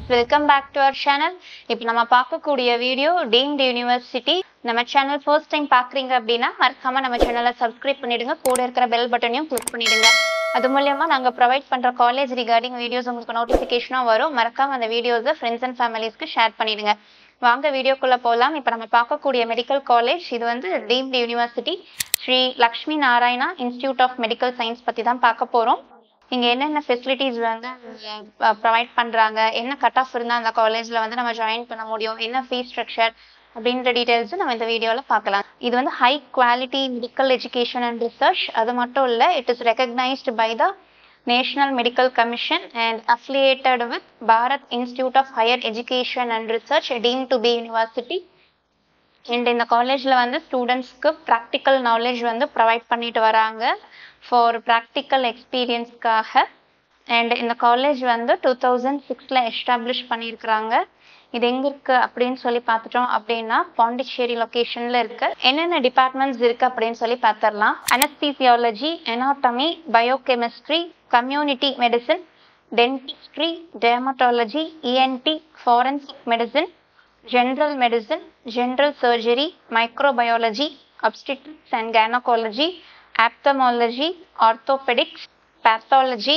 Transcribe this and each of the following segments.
welcome back to our channel இப்போ நம்ம பார்க்கக்கூடிய வீடியோ டீம்டு யூனிவர்சிட்டி நம்ம சேனல் ஃபர்ஸ்ட் டைம் பார்க்குறீங்க அப்படின்னா மறக்காம நம்ம சேனலை சப்ஸ்கிரைப் பண்ணிடுங்க கூட இருக்கிற பெல் பட்டனையும் கிளிக் பண்ணிடுங்க அது மூலியமா நாங்கள் ப்ரொவைட் பண்ணுற காலேஜ் ரிகார்டிங் வீடியோஸ் உங்களுக்கு நோட்டிஃபிகேஷனாக வரும் மறக்காம அந்த வீடியோஸை ஃப்ரெண்ட்ஸ் அண்ட் ஃபேமிலிஸ்க்கு ஷேர் பண்ணிடுங்க வாங்க வீடியோக்குள்ள போகலாம் இப்போ நம்ம பார்க்கக்கூடிய மெடிக்கல் காலேஜ் இது வந்து deemed university Sri Lakshmi Narayana Institute of Medical Science பற்றி தான் பார்க்க போகிறோம் இங்கே என்னென்ன ஃபெசிலிட்டிஸ் வந்து ப்ரொவைட் பண்ணுறாங்க என்ன கட் ஆஃப் இருந்தால் அந்த காலேஜில் வந்து நம்ம ஜாயின் பண்ண முடியும் என்ன ஃபீஸ் ஸ்ட்ரக்சர் அப்படின்ற டீட்டெயில்ஸ் நம்ம இந்த வீடியோவில் பார்க்கலாம் இது வந்து high quality medical education and research அது மட்டும் இல்லை it is recognised by the National Medical Commission and affiliated with Bharat Institute of Higher Education and Research deemed to be university and இந்த காலேஜில் வந்து ஸ்டூடெண்ட்ஸ்க்கு ப்ராக்டிக்கல் நாலேஜ் வந்து ப்ரொவைட் பண்ணிட்டு வராங்க ஃபார் ப்ராக்டிக்கல் எக்ஸ்பீரியன்ஸ்க்காக அண்ட் இந்த காலேஜ் வந்து டூ தௌசண்ட் சிக்ஸில் எஸ்டாப்ளிஷ் பண்ணியிருக்கிறாங்க இது எங்கே இருக்குது அப்படின்னு சொல்லி பார்த்துட்டோம் அப்படின்னா பாண்டிச்சேரி லொக்கேஷனில் இருக்குது என்னென்ன டிபார்ட்மெண்ட்ஸ் இருக்குது அப்படின்னு சொல்லி பார்த்துடலாம் anaesthesiology anatomy biochemistry community medicine dentistry dermatology ENT forensic medicine general medicine, general surgery, microbiology, obstetrics and gynecology, ophthalmology, orthopedics, pathology,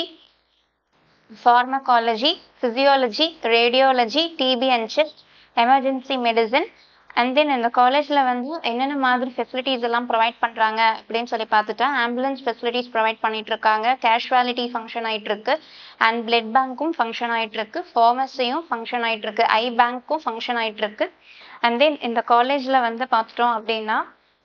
pharmacology, physiology, radiology, TB and chest, emergency medicine, and then இந்த காலேஜில் வந்து என்னென்ன மாதிரி facilities எல்லாம் provide பண்ணுறாங்க அப்படின்னு சொல்லி பார்த்துட்டா ஆம்புலன்ஸ் ஃபெசிலிட்டிஸ் ப்ரொவைட் பண்ணிட்டு இருக்காங்க கேஷுவாலிட்டி ஃபங்க்ஷன் ஆகிட்டு இருக்கு அண்ட் பிளட் பேங்க்கும் ஃபங்க்ஷன் ஆகிட்டு இருக்கு ஃபார்மஸியும் ஃபங்க்ஷன் ஆகிட்டு இருக்கு ஐ பேங்க்கும் ஃபங்க்ஷன் ஆகிட்டு இருக்கு அண்ட் தென் இந்த காலேஜில் வந்து பார்த்துட்டோம் அப்படின்னா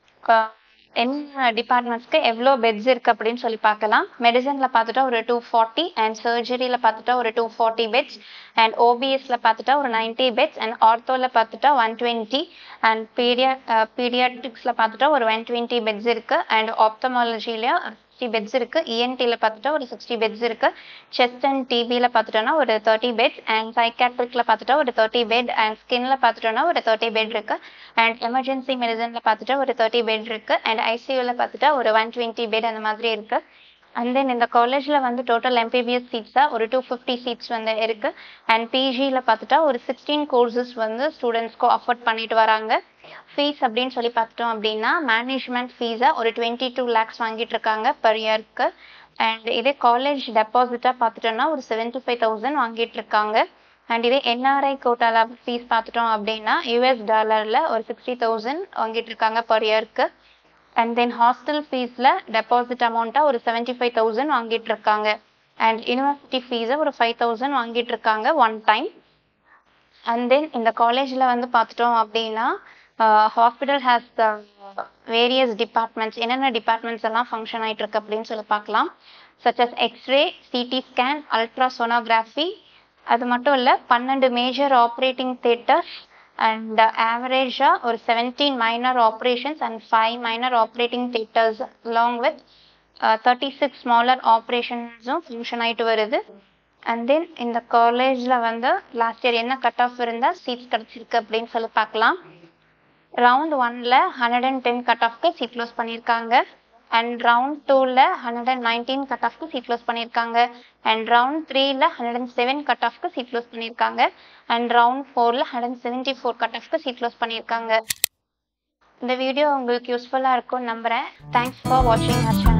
என்ன டிபார்ட்மெண்ட்ஸ்க்கு எவ்வளோ பெட்ஸ் இருக்குது அப்படின்னு சொல்லி பார்க்கலாம் மெடிசனில் பார்த்துட்டா ஒரு டூ ஃபார்ட்டி அண்ட் சர்ஜரியில் பார்த்துட்டா ஒரு டூ ஃபார்ட்டி பெட்ஸ் அண்ட் ஓபிஎஸ்ல பார்த்துட்டா ஒரு நைன்ட்டி பெட்ஸ் அண்ட் ஆர்த்தோவில் பார்த்துட்டா ஒன் டுவெண்ட்டி அண்ட் பீடியா பீடியாட்ரிக்ஸில் பார்த்துட்டா ஒரு ஒன் டுவெண்ட்டி பெட்ஸ் இருக்குது அண்ட் ஆப்தமாலஜிலையும் சிக்ஸ்டி பெட்ஸ் இருக்குது இஎன்டியில் பார்த்துட்டா ஒரு சிக்ஸ்டி பெட்ஸ் இருக்குது செஸ்ட் அண்ட் டிபியில் பார்த்துட்டோன்னா ஒரு தேர்ட்டி பெட்ஸ் அண்ட் சைக்காட்ரிக்கில் பார்த்துட்டா ஒரு தேர்ட்டி பெட் அண்ட் ஸ்கின்ல பார்த்துட்டோன்னா ஒரு தேர்ட்டி பெட் இருக்குது அண்ட் எமர்ஜென்சி மெடிசனில் பார்த்துட்டா ஒரு தேர்ட்டி பெட் இருக்குது அண்ட் ஐசியூவில் பார்த்துட்டா ஒரு ஒன் டுவெண்ட்டி பெட் அந்த மாதிரி இருக்குது அண்ட் தென் இந்த காலேஜில் வந்து டோட்டல் எம்பிபிஎஸ் சீட்ஸாக ஒரு டூ ஃபிஃப்டி சீட்ஸ் வந்து இருக்குது அண்ட் பிஜியில் பார்த்துட்டா ஒரு சிக்ஸ்டீன் கோர்சஸ் வந்து ஸ்டூடெண்ட்ஸ்க்கு அஃபோர்ட் பண்ணிட்டு வராங்க ஃபீஸ் அப்படின்னு சொல்லி பார்த்துட்டோம் அப்படின்னா மேனேஜ்மெண்ட் ஃபீஸை ஒரு டுவெண்ட்டி டூ லேக்ஸ் வாங்கிட்டு இருக்காங்க பர் இயர்க்கு அண்ட் இதே காலேஜ் டெபாசிட்டாக பார்த்துட்டோம்னா ஒரு செவன்ட்டி ஃபைவ் தௌசண்ட் வாங்கிட்டு இருக்காங்க அண்ட் இதே என்ஆர்ஐ கோட்டால ஃபீஸ் பார்த்துட்டோம் அப்படின்னா யூஎஸ் டாலரில் ஒரு சிக்ஸ்டி தௌசண்ட் வாங்கிட்டு இருக்காங்க பர் இயர்க்கு அண்ட் தென் ஹாஸ்டல் ஃபீஸில் டெபாசிட் அமௌண்ட்டாக ஒரு செவன்ட்டி ஃபைவ் தௌசண்ட் வாங்கிட்டு இருக்காங்க அண்ட் யூனிவர்சிட்டி ஃபீஸை ஒரு ஃபைவ் தௌசண்ட் வாங்கிட்டு இருக்காங்க ஒன் டைம் அண்ட் தென் இந்த காலேஜில் வந்து பார்த்துட்டோம் அப்படின்னா hospital has the various departments என்னென்ன டிபார்ட்மெண்ட்ஸ் எல்லாம் ஃபங்க்ஷன் ஆகிட்டு இருக்கு அப்படின்னு சொல்லி பார்க்கலாம் such as X ray CT scan ultrasonography அது மட்டும் இல்லை பன்னெண்டு மேஜர் ஆப்ரேட்டிங் தேட்டர்ஸ் அண்ட் ஆவரேஜாக ஒரு seventeen minor operations and five minor operating theatres along with thirty six smaller ஆப்ரேஷன்ஸும் ஃபங்க்ஷன் ஆகிட்டு வருது அண்ட் தென் இந்த காலேஜில் வந்து லாஸ்ட் இயர் என்ன கட் ஆஃப் இருந்தால் சீட்ஸ் கிடச்சிருக்கு அப்படின்னு சொல்லி பார்க்கலாம் ரவுண்ட் ஒனில் ஹண்ட்ரட் அண்ட் டென் கட் ஆஃப்க்கு சீட் க்ளோஸ் பண்ணியிருக்காங்க அண்ட் ரவுண்ட் டூவில் ஹண்ட்ரட் அண்ட் நைன்டீன் கட் ஆஃப்க்கு சீட் க்ளோஸ் பண்ணியிருக்காங்க அண்ட் ரவுண்ட் த்ரீல ஹண்ட்ரட் அண்ட் செவன் கட் ஆஃப்க்கு சீட் க்ளோஸ் பண்ணியிருக்காங்க அண்ட் ரவுண்ட் ஃபோரில் hundred and seventy four cut ஆஃப்க்கு சீட் க்ளோஸ் பண்ணியிருக்காங்க இந்த வீடியோ உங்களுக்கு யூஸ்ஃபுல்லாக இருக்கும்னு நம்புகிறேன் தேங்க்ஸ் ஃபார் வாட்சிங் அர் சேனல்